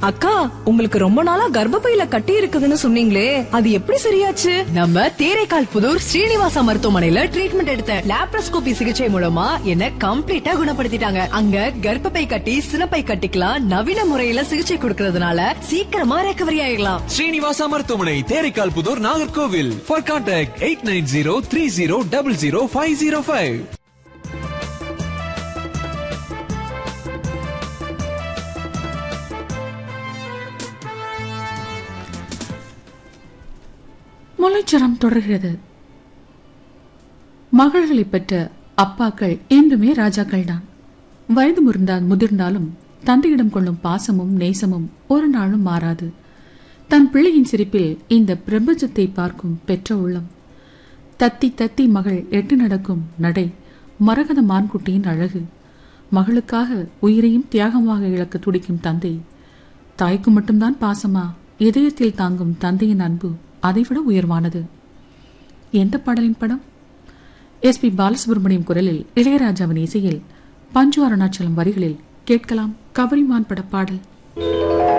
அக்கா உங்களுக்கு ரொம்ப நாளா கர்ப்பப்பையில கட்டி இருக்குதுன்னு சொன்னீங்களே அது எப்படி சரியாச்சு நம்ம தேரைக்கால் புதூர் ஸ்ரீனிவாசா மருத்துவமனையில ட்ரீட்மெண்ட் எடுத்த லாப்ரோஸ்கோபி சிகிச்சை மூலமா என்ன கம்ப்ளீட்டா குணப்படுத்திட்டாங்க அங்க கர்ப்பப்பை கட்டி சினப்பை கட்டிக்கலாம் நவீன முறையில சிகிச்சை கொடுக்கறதுனால சீக்கிரமா ரெக்கவரி ஆயிடலாம் ஸ்ரீனிவாசா மருத்துவமனை Theraikkal Puthur Nagercoil for contact eight nine zero three zero double zero five zero five முல்லைச்சரம் தொடர்கிறது மகள்களை பெற்ற அப்பாக்கள் என்றுமே ராஜாக்கள் தான் வயது முறிந்தால் முதிர்ந்தாலும் தந்தையிடம் கொள்ளும் பாசமும் நேசமும் ஒரு நாளும் மாறாது தன் பிள்ளையின் சிரிப்பில் இந்த பிரபஞ்சத்தை பார்க்கும் பெற்ற உள்ளம் தத்தி தத்தி மகள் எட்டு நடக்கும் நடை மரகத மான்குட்டியின் அழகு மகளுக்காக உயிரையும் தியாகமாக இழக்க துடிக்கும் தந்தை தாய்க்கு மட்டும்தான் பாசமா இதயத்தில் தாங்கும் தந்தையின் அன்பு அதைவிட உயர்வானது எந்த பாடலின் படம் எஸ் பி பாலசுப்ரமணியம் குரலில் இளையராஜாவின் இசையில் பஞ்சு அருணாச்சலம் வரிகளில் கேட்கலாம் கவரிமான் பட பாடல்